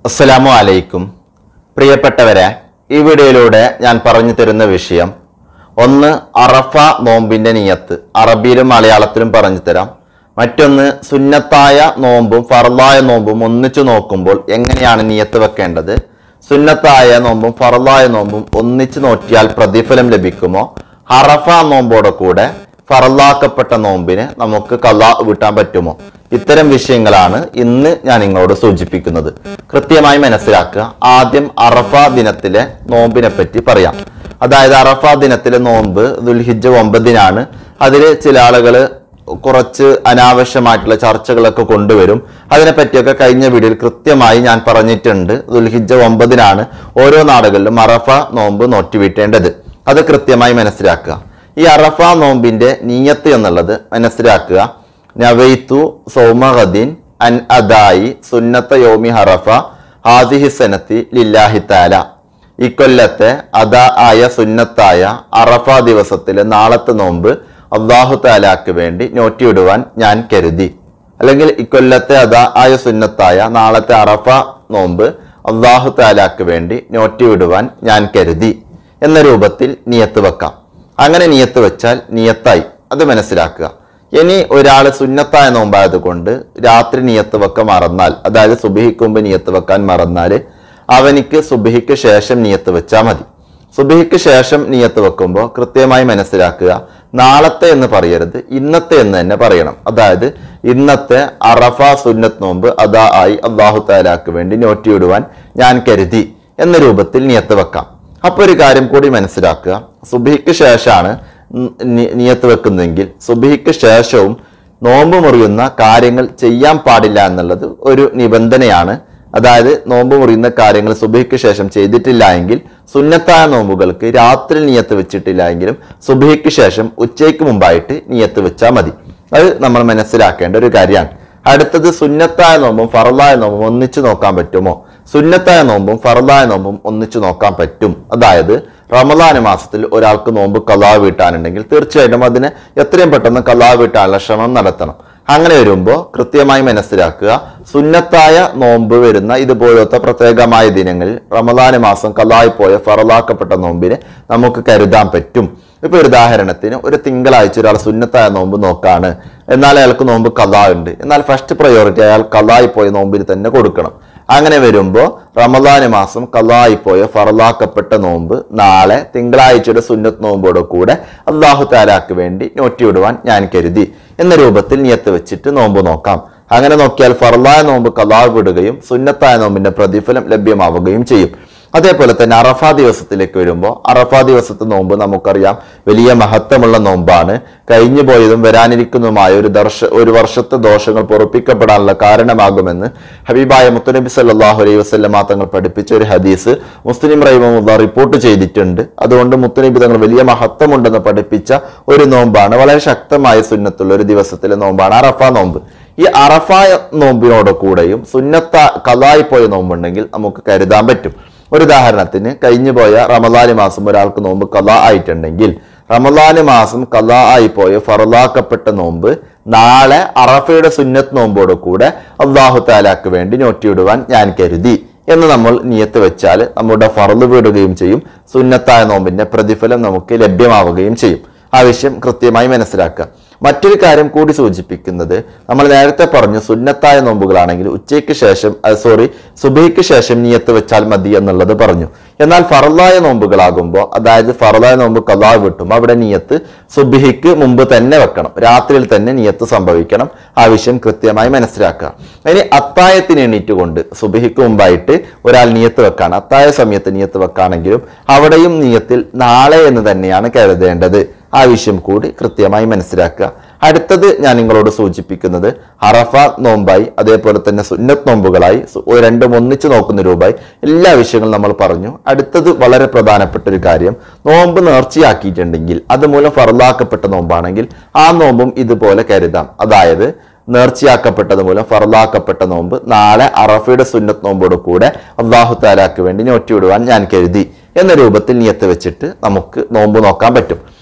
അസ്സലാമു അലൈക്കും പ്രിയപ്പെട്ടവരെ ഈ വീഡിയോയിലൂടെ ഞാൻ പറഞ്ഞു തരുന്ന വിഷയം ഒന്ന് അറഫ നോമ്പിന്റെ നിയത്ത് അറബിയിലും മലയാളത്തിലും പറഞ്ഞു തരാം മറ്റൊന്ന് സുന്നത്തായ നോമ്പും ഫറലായ നോമ്പും ഒന്നിച്ചു നോക്കുമ്പോൾ എങ്ങനെയാണ് നിയത്ത് വെക്കേണ്ടത് സുന്നത്തായ നോമ്പും ഫറലായ നോമ്പും ഒന്നിച്ചു നോക്കിയാൽ പ്രതിഫലം ലഭിക്കുമോ അറഫ നോമ്പോടെ കൂടെ ഫറലാക്കപ്പെട്ട നോമ്പിന് നമുക്ക് കല വീട്ടാൻ പറ്റുമോ ഇത്തരം വിഷയങ്ങളാണ് ഇന്ന് ഞാൻ നിങ്ങളോട് സൂചിപ്പിക്കുന്നത് കൃത്യമായി മനസ്സിലാക്കുക ആദ്യം അറഫ ദിനത്തിലെ നോമ്പിനെ പറ്റി പറയാം അതായത് അറഫ ദിനത്തിലെ നോമ്പ് ദുൽഹിജ ഒമ്പതിനാണ് അതിൽ ചില ആളുകൾ കുറച്ച് അനാവശ്യമായിട്ടുള്ള ചർച്ചകളൊക്കെ കൊണ്ടുവരും അതിനെപ്പറ്റിയൊക്കെ കഴിഞ്ഞ വീഡിയോയിൽ കൃത്യമായി ഞാൻ പറഞ്ഞിട്ടുണ്ട് ദുൽഹിജ ഒമ്പതിനാണ് ഓരോ നാടുകളിലും അറഫ നോമ്പ് നോറ്റിവീട്ടേണ്ടത് അത് കൃത്യമായി മനസ്സിലാക്കുക ഈ അറഫ നോമ്പിന്റെ നീയത്ത് എന്നുള്ളത് മനസ്സിലാക്കുക നവൈത്തു സൗമഹദീൻ അൻ അദായി സുന്നത്ത യോമി ഹറഫ ഹാദിഹി സനത്തി ലില്ലാഹി താല ഇക്കൊല്ലത്തെ അദാ ആയ സുന്നത്തായ അറഫ ദിവസത്തിലെ നാളത്തെ നോമ്പ് അള്ളാഹു താലാക്ക് വേണ്ടി നോറ്റിയിടുവാൻ ഞാൻ കരുതി അല്ലെങ്കിൽ ഇക്കൊല്ലത്തെ അദാ ആയ സുന്നത്തായ നാളത്തെ അറഫ നോമ്പ് അള്ളാഹു താലാക്ക് വേണ്ടി നോറ്റിവിടുവാൻ ഞാൻ കരുതി എന്ന രൂപത്തിൽ നിയത്ത് വെക്കാം അങ്ങനെ നിയത്ത് വെച്ചാൽ നിയത്തായി അത് മനസ്സിലാക്കുക ഇനി ഒരാൾ സുന്നത്തായ നോമ്പായത് കൊണ്ട് രാത്രി നിയത്ത് വെക്ക മറന്നാൽ അതായത് സുബിഹിക്ക് മുമ്പ് നിയത്ത് വെക്കാൻ മറന്നാൽ അവനിക്ക് സുബിഹിക്ക് ശേഷം നിയത്ത് വെച്ചാൽ മതി സുബിഹിക്ക് ശേഷം നിയത്ത് വെക്കുമ്പോൾ കൃത്യമായി മനസ്സിലാക്കുക നാളത്തെ എന്ന് പറയരുത് ഇന്നത്തെ എന്ന് തന്നെ പറയണം അതായത് ഇന്നത്തെ അറഫ സുന്നത്ത് നോമ്പ് അതാ ആയി അള്ളാഹു താലാക്ക് വേണ്ടി നോറ്റിയിടുവാൻ ഞാൻ കരുതി എന്ന രൂപത്തിൽ നിയത്ത് വെക്കാം അപ്പൊ ഒരു കാര്യം കൂടി മനസ്സിലാക്കുക സുബിഹിക്ക് ശേഷമാണ് നി- നിയത്ത് വെക്കുന്നതെങ്കിൽ സുബിഹിക്ക് ശേഷവും നോമ്പ് മുറിയുന്ന കാര്യങ്ങൾ ചെയ്യാൻ പാടില്ല എന്നുള്ളത് ഒരു നിബന്ധനയാണ് അതായത് നോമ്പ് മുറിയുന്ന കാര്യങ്ങൾ സുബഹിക്ക് ശേഷം ചെയ്തിട്ടില്ല എങ്കിൽ സുന്നത്തായ നോമ്പുകൾക്ക് രാത്രി നിയത്ത് വെച്ചിട്ടില്ല എങ്കിലും സുബഹിക്ക് ശേഷം ഉച്ചയ്ക്ക് മുമ്പായിട്ട് നിയത്ത് വെച്ചാൽ മതി അത് നമ്മൾ മനസ്സിലാക്കേണ്ട ഒരു കാര്യമാണ് അടുത്തത് സുന്നത്തായ നോമ്പും ഫറലായ നോമ്പും ഒന്നിച്ചു നോക്കാൻ പറ്റുമോ സുന്നത്തായ നോമ്പും ഫറലായ നോമ്പും ഒന്നിച്ചു നോക്കാൻ പറ്റും അതായത് റമദാന മാസത്തിൽ ഒരാൾക്ക് നോമ്പ് കലാ വീട്ടാനുണ്ടെങ്കിൽ തീർച്ചയായിട്ടും അതിനെ എത്രയും പെട്ടെന്ന് കലാ വീട്ടാനുള്ള ശ്രമം നടത്തണം അങ്ങനെ വരുമ്പോൾ കൃത്യമായി മനസ്സിലാക്കുക സുന്നത്തായ നോമ്പ് വരുന്ന ഇതുപോലത്തെ പ്രത്യേകമായ ദിനങ്ങളിൽ റമദാന മാസം കലായി പോയ ഫറലാക്കപ്പെട്ട നോമ്പിനെ നമുക്ക് കരുതാൻ പറ്റും ഇപ്പൊ ഒരു ഉദാഹരണത്തിന് ഒരു തിങ്കളാഴ്ച ഒരാൾ സുന്നത്തായ നോമ്പ് നോക്കാണ് എന്നാൽ അയാൾക്ക് നോമ്പ് കലാ ഉണ്ട് എന്നാൽ ഫസ്റ്റ് പ്രയോറിറ്റി അയാൾ കലായി പോയ നോമ്പിന് തന്നെ കൊടുക്കണം അങ്ങനെ വരുമ്പോൾ റമദാന് മാസം കലായി പോയ ഫറലാക്കപ്പെട്ട നോമ്പ് നാളെ തിങ്കളാഴ്ചയുടെ സുന്നത്ത് നോമ്പോട് കൂടെ അള്ളാഹു താലാക്ക് വേണ്ടി നോറ്റിവിടുവാൻ ഞാൻ കരുതി എന്ന രൂപത്തിൽ നിയത്ത് വെച്ചിട്ട് നോമ്പ് നോക്കാം അങ്ങനെ നോക്കിയാൽ ഫറലായ നോമ്പ് കലാ വിടുകയും സുന്നത്തായ നോമ്പിന്റെ പ്രതിഫലം ലഭ്യമാവുകയും ചെയ്യും അതേപോലെ തന്നെ അറഫ ദിവസത്തിലേക്ക് വരുമ്പോൾ അറഫ ദിവസത്തെ നോമ്പ് നമുക്കറിയാം വലിയ മഹത്വമുള്ള നോമ്പാണ് കഴിഞ്ഞു പോയതും വരാനിരിക്കുന്നതുമായ ഒരു ദർശ ഒരു വർഷത്തെ ദോഷങ്ങൾ പൊറപ്പിക്കപ്പെടാനുള്ള കാരണമാകുമെന്ന് ഹബീബായ മുത്തുനബി സല്ലാഹു അലൈഹി വസ്ലമ തങ്ങൾ പഠിപ്പിച്ച ഒരു ഹദീസ് മുസ്ലിം റഹിമുള്ള റിപ്പോർട്ട് ചെയ്തിട്ടുണ്ട് അതുകൊണ്ട് മുത്തുനബി തങ്ങൾ വലിയ മഹത്വമുണ്ടെന്ന് പഠിപ്പിച്ച ഒരു നോമ്പാണ് വളരെ ശക്തമായ സുന്നത്തുള്ള ഒരു ദിവസത്തിലെ നോമ്പാണ് അറഫ നോമ്പ് ഈ അറഫ നോമ്പിനോട് കൂടെയും സുന്നത്ത കലായി പോയ നോമ്പുണ്ടെങ്കിൽ നമുക്ക് കരുതാൻ പറ്റും ഒരു ഉദാഹരണത്തിന് കഴിഞ്ഞു പോയ റമദാന് മാസം ഒരാൾക്ക് നോമ്പ് കല ആയിട്ടുണ്ടെങ്കിൽ റമദാന് മാസം കല ആയി പോയ ഫറലാക്കപ്പെട്ട നോമ്പ് നാളെ അറഫയുടെ സുന്നത്ത് നോമ്പോട് കൂടെ അള്ളാഹു താലാക്ക് വേണ്ടി നോറ്റിയിടുവാൻ ഞാൻ കരുതി എന്ന് നമ്മൾ നിയത്ത് വെച്ചാൽ നമ്മുടെ ഫറല് വീടുകയും ചെയ്യും സുന്നത്തായ നോമ്പിന്റെ പ്രതിഫലം നമുക്ക് ലഭ്യമാവുകയും ചെയ്യും ആ വിഷയം കൃത്യമായി മനസ്സിലാക്കുക മറ്റൊരു കാര്യം കൂടി സൂചിപ്പിക്കുന്നത് നമ്മൾ നേരത്തെ പറഞ്ഞു സുന്നത്തായ നോമ്പുകളാണെങ്കിൽ ഉച്ചയ്ക്ക് ശേഷം സോറി സുബഹിക്ക് ശേഷം നിയത്ത് വെച്ചാൽ മതി എന്നുള്ളത് പറഞ്ഞു എന്നാൽ ഫറലായ നോമ്പുകളാകുമ്പോൾ അതായത് ഫറലായ നോമ്പ് കലാ വിട്ടും അവിടെ നിയത്ത് സുബഹിക്ക് മുമ്പ് തന്നെ വെക്കണം രാത്രിയിൽ തന്നെ നിയത്ത് സംഭവിക്കണം ആ വിഷയം കൃത്യമായി മനസ്സിലാക്കുക ഇനി അത്തായത്തിന് എണീറ്റുകൊണ്ട് സുബഹിക്ക് മുമ്പായിട്ട് ഒരാൾ നിയത്ത് വെക്കാണ് അത്തായ സമയത്ത് നിയത്ത് വെക്കാണെങ്കിലും അവിടെയും നിയത്തിൽ നാളെ എന്ന് തന്നെയാണ് കരുതേണ്ടത് ആ വിഷയം കൂടി കൃത്യമായി മനസ്സിലാക്കുക അടുത്തത് ഞാൻ നിങ്ങളോട് സൂചിപ്പിക്കുന്നത് അറഫ നോമ്പായി അതേപോലെ തന്നെ സുന്നത്ത് നോമ്പുകളായി സു- ഒരു രണ്ടും ഒന്നിച്ച് നോക്കുന്ന രൂപമായി എല്ലാ വിഷയങ്ങളും നമ്മൾ പറഞ്ഞു അടുത്തത് വളരെ പ്രധാനപ്പെട്ട ഒരു കാര്യം നോമ്പ് നേർച്ചയാക്കിയിട്ടുണ്ടെങ്കിൽ അതുമൂലം ഫറലാക്കപ്പെട്ട നോമ്പാണെങ്കിൽ ആ നോമ്പും ഇതുപോലെ കരുതാം അതായത് നേർച്ചയാക്കപ്പെട്ടത് മൂലം ഫറലാക്കപ്പെട്ട നോമ്പ് നാളെ അറഫയുടെ സുന്നത്ത് നോമ്പോട് കൂടെ അള്ളാഹു താലാക്ക് വേണ്ടി നോറ്റിവിടുവാൻ ഞാൻ കരുതി എന്ന രൂപത്തിൽ നിയത്ത് വെച്ചിട്ട് നമുക്ക് നോമ്പ് നോക്കാൻ പറ്റും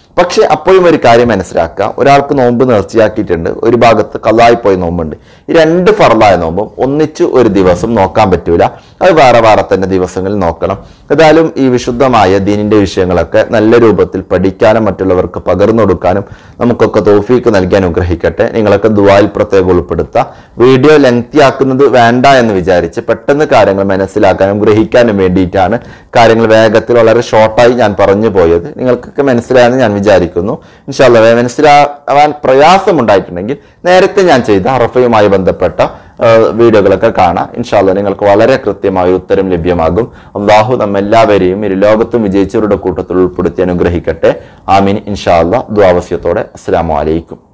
പക്ഷെ അപ്പോഴും ഒരു കാര്യം മനസ്സിലാക്കുക ഒരാൾക്ക് നോമ്പ് നേർച്ചയാക്കിയിട്ടുണ്ട് ഒരു ഭാഗത്ത് കള്ളായി പോയ നോമ്പുണ്ട് ഈ രണ്ട് ഫറലായ നോമ്പും ഒന്നിച്ച് ഒരു ദിവസം നോക്കാൻ പറ്റൂല അത് വേറെ വേറെ തന്നെ ദിവസങ്ങളിൽ നോക്കണം ഏതായാലും ഈ വിശുദ്ധമായ ദീനിന്റെ വിഷയങ്ങളൊക്കെ നല്ല രൂപത്തിൽ പഠിക്കാനും മറ്റുള്ളവർക്ക് പകർന്നു കൊടുക്കാനും നമുക്കൊക്കെ തോഫീക്ക് നൽകി അനുഗ്രഹിക്കട്ടെ നിങ്ങളൊക്കെ ദുവായിൽ പ്രത്യേകം ഉൾപ്പെടുത്തുക വീഡിയോ ലെങ്തി ആക്കുന്നത് വേണ്ട എന്ന് വിചാരിച്ച് പെട്ടെന്ന് കാര്യങ്ങൾ മനസ്സിലാക്കാനും ഗ്രഹിക്കാനും വേണ്ടിയിട്ടാണ് കാര്യങ്ങൾ വേഗത്തിൽ വളരെ ഷോർട്ടായി ഞാൻ പറഞ്ഞു പോയത് നിങ്ങൾക്കൊക്കെ മനസ്സിലായെന്ന് ഞാൻ വിചാരിക്കുന്നു ഇൻഷാല്ല മനസ്സിലാവാൻ പ്രയാസമുണ്ടായിട്ടുണ്ടെങ്കിൽ നേരത്തെ ഞാൻ ചെയ്ത അറഫയുമായി ബന്ധപ്പെട്ട ആ, വീഡിയോകളൊക്കെ കാണാം ഇൻഷാല്ല നിങ്ങൾക്ക് വളരെ കൃത്യമായ ഉത്തരം ലഭ്യമാകും അള്ളാഹു നമ്മെല്ലാവരെയും ഇരു ലോകത്തും വിജയിച്ചവരുടെ കൂട്ടത്തിൽ ഉൾപ്പെടുത്തി അനുഗ്രഹിക്കട്ടെ ആമീൻ ഇൻഷാല്ല ദ്വാവസ്യത്തോടെ അസ്സാം വലൈക്കും